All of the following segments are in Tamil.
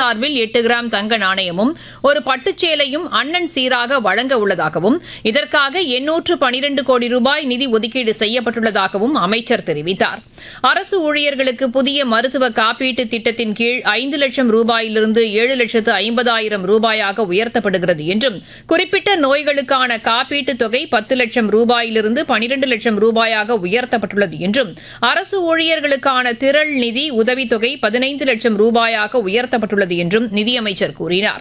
சார்பில் எட்டு கிராம் தங்க நாணயமும் ஒரு பட்டுச்சேலையும் அண்ணன் சீராக வழங்க உள்ளதாகவும் இதற்காக எண்ணூற்று பனிரண்டு கோடி ரூபாய் நிதி ஒதுக்கீடு செய்யப்பட்டுள்ளதாகவும் அமைச்சர் தெரிவித்தார் அரசு ஊழியர்களுக்கு புதிய மருத்துவ காப்பீட்டு திட்டத்தின் கீழ் ஐந்து லட்சம் ரூபாயிலிருந்து ஏழு லட்சத்து ஐம்பதாயிரம் ரூபாயாக உயர்த்தப்படுகிறது என்றும் குறிப்பிட்ட நோய்களுக்கான காப்பீட்டுத் தொகை பத்து லட்சம் ரூபாயிலிருந்து பனிரண்டு லட்சம் ரூபாயாக உயர்த்தப்பட்டுள்ளது என்றும் அரசு ஊழியர்களுக்கான திரள் நிதி உதவித்தொகை பதினைந்து லட்சம் ரூபாயாக உயர்த்தப்பட்டுள்ளது என்றும் நிதியமைச்சர் கூறினார்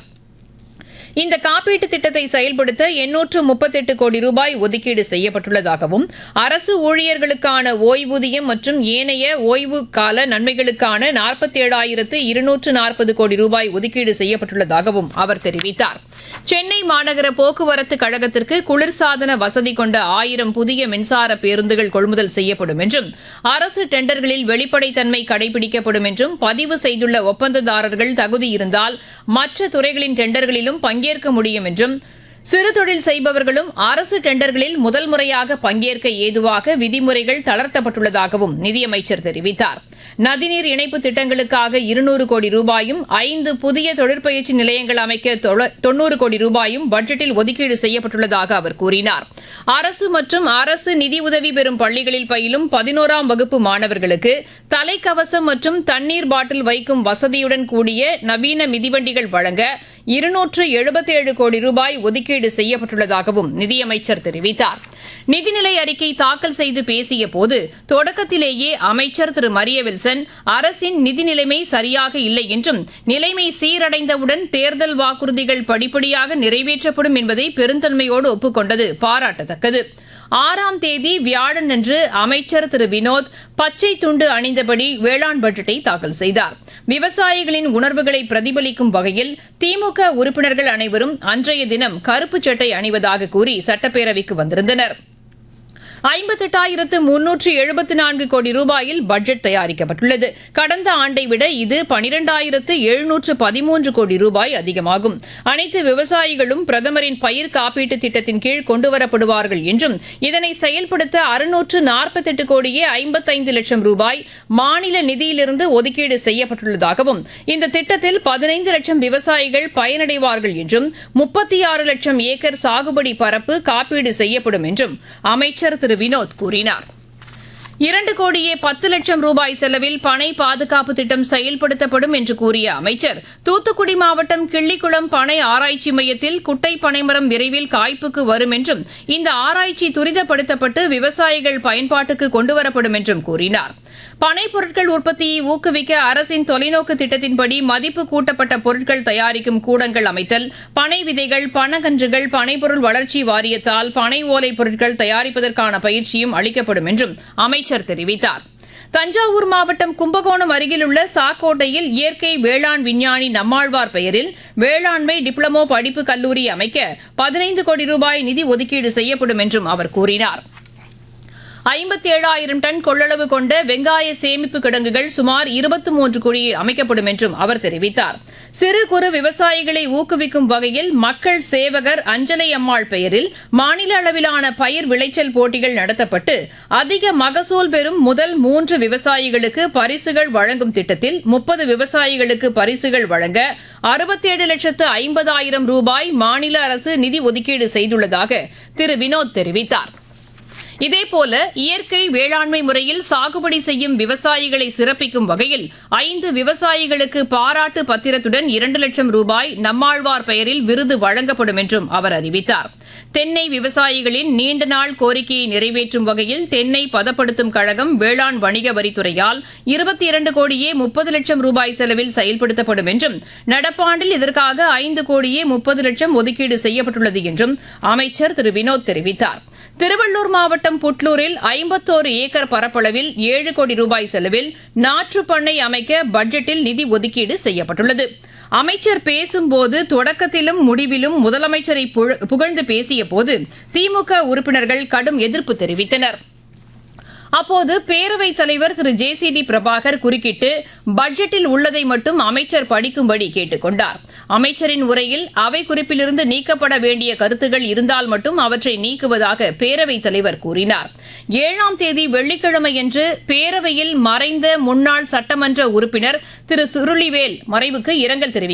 இந்த காப்பீட்டு திட்டத்தை செயல்படுத்த எண்ணூற்று முப்பத்தெட்டு கோடி ரூபாய் ஒதுக்கீடு செய்யப்பட்டுள்ளதாகவும் அரசு ஊழியர்களுக்கான ஓய்வூதியம் மற்றும் ஏனைய ஓய்வு கால நன்மைகளுக்கான நாற்பத்தேழாயிரத்து இருநூற்று நாற்பது கோடி ரூபாய் ஒதுக்கீடு செய்யப்பட்டுள்ளதாகவும் அவர் தெரிவித்தார் சென்னை மாநகர போக்குவரத்து கழகத்திற்கு குளிர்சாதன வசதி கொண்ட ஆயிரம் புதிய மின்சார பேருந்துகள் கொள்முதல் செய்யப்படும் என்றும் அரசு டெண்டர்களில் வெளிப்படைத்தன்மை கடைபிடிக்கப்படும் என்றும் பதிவு செய்துள்ள ஒப்பந்ததாரர்கள் தகுதி இருந்தால் மற்ற துறைகளின் டெண்டர்களிலும் பங்கேற்க முடியும் என்றும் சிறு தொழில் செய்பவர்களும் அரசு டெண்டர்களில் முதல் முறையாக பங்கேற்க ஏதுவாக விதிமுறைகள் தளர்த்தப்பட்டுள்ளதாகவும் நிதியமைச்சர் தெரிவித்தார் நதிநீர் இணைப்பு திட்டங்களுக்காக இருநூறு கோடி ரூபாயும் ஐந்து புதிய தொழிற்பயிற்சி நிலையங்கள் அமைக்க தொள- தொண்ணூறு கோடி ரூபாயும் பட்ஜெட்டில் ஒதுக்கீடு செய்யப்பட்டுள்ளதாக அவர் கூறினார் அரசு மற்றும் அரசு நிதி உதவி பெறும் பள்ளிகளில் பயிலும் பதினோராம் வகுப்பு மாணவர்களுக்கு தலைக்கவசம் மற்றும் தண்ணீர் பாட்டில் வைக்கும் வசதியுடன் கூடிய நவீன மிதிவண்டிகள் வழங்க இருநூற்று எழுபத்தேழு கோடி ரூபாய் ஒதுக்கீடு செய்யப்பட்டுள்ளதாகவும் நிதியமைச்சர் தெரிவித்தார் நிதிநிலை அறிக்கை தாக்கல் செய்து பேசிய போது தொடக்கத்திலேயே அமைச்சர் திரு மரிய வில்சன் அரசின் நிதி நிலைமை சரியாக இல்லை என்றும் நிலைமை சீரடைந்தவுடன் தேர்தல் வாக்குறுதிகள் படிப்படியாக நிறைவேற்றப்படும் என்பதை பெருந்தன்மையோடு ஒப்புக்கொண்டது பாராட்டத்தக்கது ஆறாம் தேதி வியாழனன்று அமைச்சர் திரு வினோத் பச்சை துண்டு அணிந்தபடி வேளாண் பட்ஜெட்டை தாக்கல் செய்தார் விவசாயிகளின் உணர்வுகளை பிரதிபலிக்கும் வகையில் திமுக உறுப்பினர்கள் அனைவரும் அன்றைய தினம் கருப்பு சட்டை அணிவதாக கூறி சட்டப்பேரவைக்கு வந்திருந்தனர் ஐம்பத்தெட்டாயிரத்து முன்னூற்று எழுபத்து நான்கு கோடி ரூபாயில் பட்ஜெட் தயாரிக்கப்பட்டுள்ளது கடந்த ஆண்டை விட இது பனிரெண்டாயிரத்து எழுநூற்று பதிமூன்று கோடி ரூபாய் அதிகமாகும் அனைத்து விவசாயிகளும் பிரதமரின் பயிர் காப்பீட்டு திட்டத்தின் கீழ் கொண்டுவரப்படுவார்கள் என்றும் இதனை செயல்படுத்த அறுநூற்று நாற்பத்தெட்டு கோடியே ஐம்பத்தைந்து லட்சம் ரூபாய் மாநில நிதியிலிருந்து ஒதுக்கீடு செய்யப்பட்டுள்ளதாகவும் இந்த திட்டத்தில் பதினைந்து லட்சம் விவசாயிகள் பயனடைவார்கள் என்றும் முப்பத்தி ஆறு லட்சம் ஏக்கர் சாகுபடி பரப்பு காப்பீடு செய்யப்படும் என்றும் அமைச்சர் திரு வினோத் கூறினார் இரண்டு கோடியே பத்து லட்சம் ரூபாய் செலவில் பனை பாதுகாப்பு திட்டம் செயல்படுத்தப்படும் என்று கூறிய அமைச்சர் தூத்துக்குடி மாவட்டம் கிள்ளிக்குளம் பனை ஆராய்ச்சி மையத்தில் குட்டை பனைமரம் விரைவில் காய்ப்புக்கு வரும் என்றும் இந்த ஆராய்ச்சி துரிதப்படுத்தப்பட்டு விவசாயிகள் பயன்பாட்டுக்கு கொண்டுவரப்படும் என்றும் கூறினார் பனை பொருட்கள் உற்பத்தியை ஊக்குவிக்க அரசின் தொலைநோக்கு திட்டத்தின்படி மதிப்பு கூட்டப்பட்ட பொருட்கள் தயாரிக்கும் கூடங்கள் அமைத்தல் பனை விதைகள் பனகன்றுகள் பனைப்பொருள் வளர்ச்சி வாரியத்தால் பனை ஓலை பொருட்கள் தயாரிப்பதற்கான பயிற்சியும் அளிக்கப்படும் என்றும் அமைச்சர் தெரிவித்தார் தஞ்சாவூர் மாவட்டம் கும்பகோணம் அருகிலுள்ள சாக்கோட்டையில் இயற்கை வேளாண் விஞ்ஞானி நம்மாழ்வார் பெயரில் வேளாண்மை டிப்ளமோ படிப்பு கல்லூரி அமைக்க பதினைந்து கோடி ரூபாய் நிதி ஒதுக்கீடு செய்யப்படும் என்றும் அவர் கூறினார் ஐம்பத்தி ஏழாயிரம் டன் கொள்ளளவு கொண்ட வெங்காய சேமிப்பு கிடங்குகள் சுமார் இருபத்தி மூன்று கோடியில் அமைக்கப்படும் என்றும் அவர் தெரிவித்தார் சிறு குறு விவசாயிகளை ஊக்குவிக்கும் வகையில் மக்கள் சேவகர் அஞ்சலை அம்மாள் பெயரில் மாநில அளவிலான பயிர் விளைச்சல் போட்டிகள் நடத்தப்பட்டு அதிக மகசூல் பெறும் முதல் மூன்று விவசாயிகளுக்கு பரிசுகள் வழங்கும் திட்டத்தில் முப்பது விவசாயிகளுக்கு பரிசுகள் வழங்க அறுபத்தேழு லட்சத்து ஐம்பதாயிரம் ரூபாய் மாநில அரசு நிதி ஒதுக்கீடு செய்துள்ளதாக திரு வினோத் தெரிவித்தார் இதேபோல இயற்கை வேளாண்மை முறையில் சாகுபடி செய்யும் விவசாயிகளை சிறப்பிக்கும் வகையில் ஐந்து விவசாயிகளுக்கு பாராட்டு பத்திரத்துடன் இரண்டு லட்சம் ரூபாய் நம்மாழ்வார் பெயரில் விருது வழங்கப்படும் என்றும் அவர் அறிவித்தார் தென்னை விவசாயிகளின் நீண்ட நாள் கோரிக்கையை நிறைவேற்றும் வகையில் தென்னை பதப்படுத்தும் கழகம் வேளாண் வணிக வரித்துறையால் இருபத்தி இரண்டு கோடியே முப்பது லட்சம் ரூபாய் செலவில் செயல்படுத்தப்படும் என்றும் நடப்பாண்டில் இதற்காக ஐந்து கோடியே முப்பது லட்சம் ஒதுக்கீடு செய்யப்பட்டுள்ளது என்றும் அமைச்சர் திரு வினோத் தெரிவித்தார் திருவள்ளூர் மாவட்டம் புட்லூரில் ஐம்பத்தோரு ஏக்கர் பரப்பளவில் ஏழு கோடி ரூபாய் செலவில் நாற்று பண்ணை அமைக்க பட்ஜெட்டில் நிதி ஒதுக்கீடு செய்யப்பட்டுள்ளது அமைச்சர் பேசும்போது தொடக்கத்திலும் முடிவிலும் முதலமைச்சரை புழ- புகழ்ந்து பேசிய போது திமுக உறுப்பினர்கள் கடும் எதிர்ப்பு தெரிவித்தனர் அப்போது பேரவைத் தலைவர் திரு ஜே சி டி பிரபாகர் குறுக்கிட்டு பட்ஜெட்டில் உள்ளதை மட்டும் அமைச்சர் படிக்கும்படி கேட்டுக் கொண்டார் அமைச்சரின் உரையில் அவை குறிப்பிலிருந்து நீக்கப்பட வேண்டிய கருத்துகள் இருந்தால் மட்டும் அவற்றை நீக்குவதாக பேரவைத் தலைவர் கூறினார் ஏழாம் தேதி வெள்ளிக்கிழமையன்று பேரவையில் மறைந்த முன்னாள் சட்டமன்ற உறுப்பினர் திரு சுருளிவேல் மறைவுக்கு இரங்கல் தெரிவித்தார்